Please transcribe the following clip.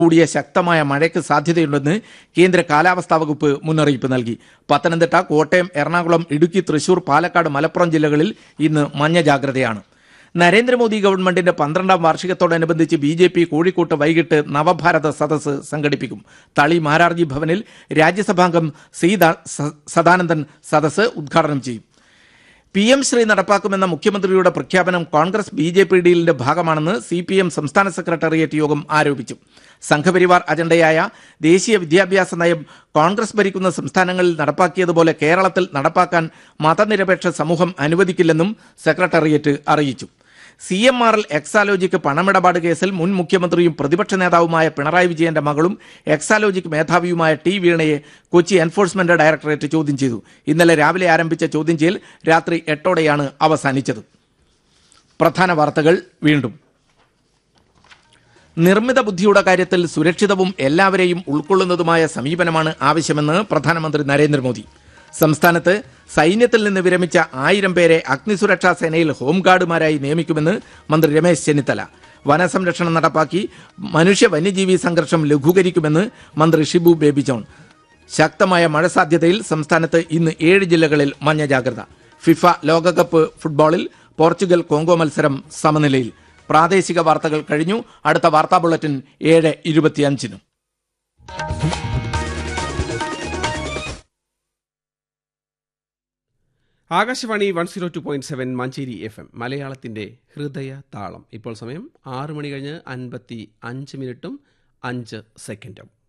കൂടിയ ശക്തമായ മഴയ്ക്ക് സാധ്യതയുണ്ടെന്ന് കേന്ദ്ര കാലാവസ്ഥാ വകുപ്പ് മുന്നറിയിപ്പ് നൽകി പത്തനംതിട്ട കോട്ടയം എറണാകുളം ഇടുക്കി തൃശൂർ പാലക്കാട് മലപ്പുറം ജില്ലകളിൽ ഇന്ന് മഞ്ഞ ജാഗ്രതയാണ് നരേന്ദ്രമോദി ഗവൺമെന്റിന്റെ പന്ത്രണ്ടാം വാർഷികത്തോടനുബന്ധിച്ച് ബി ജെ പി കോഴിക്കോട്ട് വൈകിട്ട് നവഭാരത സദസ്സ് സംഘടിപ്പിക്കും തളി മാരാർജി ഭവനിൽ രാജ്യസഭാംഗം സി ദാ- സ- സദാനന്ദൻ സദസ്സ് ഉദ്ഘാടനം ചെയ്യും പി എം ശ്രീ നടപ്പാക്കുമെന്ന മുഖ്യമന്ത്രിയുടെ പ്രഖ്യാപനം കോൺഗ്രസ് ബി ജെ പി ഡീലിന്റെ ഭാഗമാണെന്ന് സി പി എം സംസ്ഥാന സെക്രട്ടേറിയറ്റ് യോഗം ആരോപിച്ചു സംഘപരിവാർ അജണ്ടയായ ദേശീയ വിദ്യാഭ്യാസ നയം കോൺഗ്രസ് ഭരിക്കുന്ന സംസ്ഥാനങ്ങളിൽ നടപ്പാക്കിയതുപോലെ കേരളത്തിൽ നടപ്പാക്കാൻ മതനിരപേക്ഷ സമൂഹം അനുവദിക്കില്ലെന്നും സെക്രട്ടേറിയറ്റ് അറിയിച്ചു C M R L Exalogic പണമിടപാട് കേസിൽ മുൻ മുഖ്യമന്ത്രിയും പ്രതിപക്ഷ നേതാവുമായ പിണറായി വിജയന്റെ മകളും എക്സാലോജിക് മേധാവിയുമായ ടി വീണയെ കൊച്ചി എൻഫോഴ്സ്മെന്റ് ഡയറക്ടറേറ്റ് ചോദ്യം ചെയ്തു ഇന്നലെ രാവിലെ ആരംഭിച്ച ചോദ്യം ചെയ്യൽ രാത്രി എട്ടോടെയാണ് അവസാനിച്ചത് പ്രധാന വാർത്തകൾ വീണ്ടും നിർമ്മിത ബുദ്ധിയുടെ കാര്യത്തിൽ സുരക്ഷിതവും എല്ലാവരെയും ഉൾക്കൊള്ളുന്നതുമായ സമീപനമാണ് ആവശ്യമെന്ന് പ്രധാനമന്ത്രി നരേന്ദ്രമോദി സംസ്ഥാനത്ത് സൈന്യത്തിൽ നിന്ന് വിരമിച്ച ആയിരം പേരെ അഗ്നിസുരക്ഷാ സേനയിൽ ഹോംഗാർഡുമാരായി നിയമിക്കുമെന്ന് മന്ത്രി രമേശ് ചെന്നിത്തല വനസംരക്ഷണം നടപ്പാക്കി മനുഷ്യ വന്യജീവി സംഘർഷം ലഘൂകരിക്കുമെന്ന് മന്ത്രി ഷിബു ബേബി ജോൺ ശക്തമായ മഴ സാധ്യതയിൽ സംസ്ഥാനത്ത് ഇന്ന് ഏഴ് ജില്ലകളിൽ മഞ്ഞ ജാഗ്രത ഫിഫ ലോകകപ്പ് ഫുട്ബോളിൽ പോർച്ചുഗൽ കോങ്കോ മത്സരം സമനിലയിൽ പ്രാദേശിക വാർത്തകൾ കഴിഞ്ഞു അടുത്ത വാർത്താ ബുള്ളറ്റിൻ ഏഴ് ഇരുപത്തിയഞ്ചിനും Akashvani one zero two point seven Manjeri F M മലയാളത്തിന്റെ ഹൃദയ താളം ഇപ്പോൾ സമയം ആറ് മണി കഴിഞ്ഞ് അൻപത്തി അഞ്ച് മിനിറ്റും അഞ്ച് സെക്കൻഡും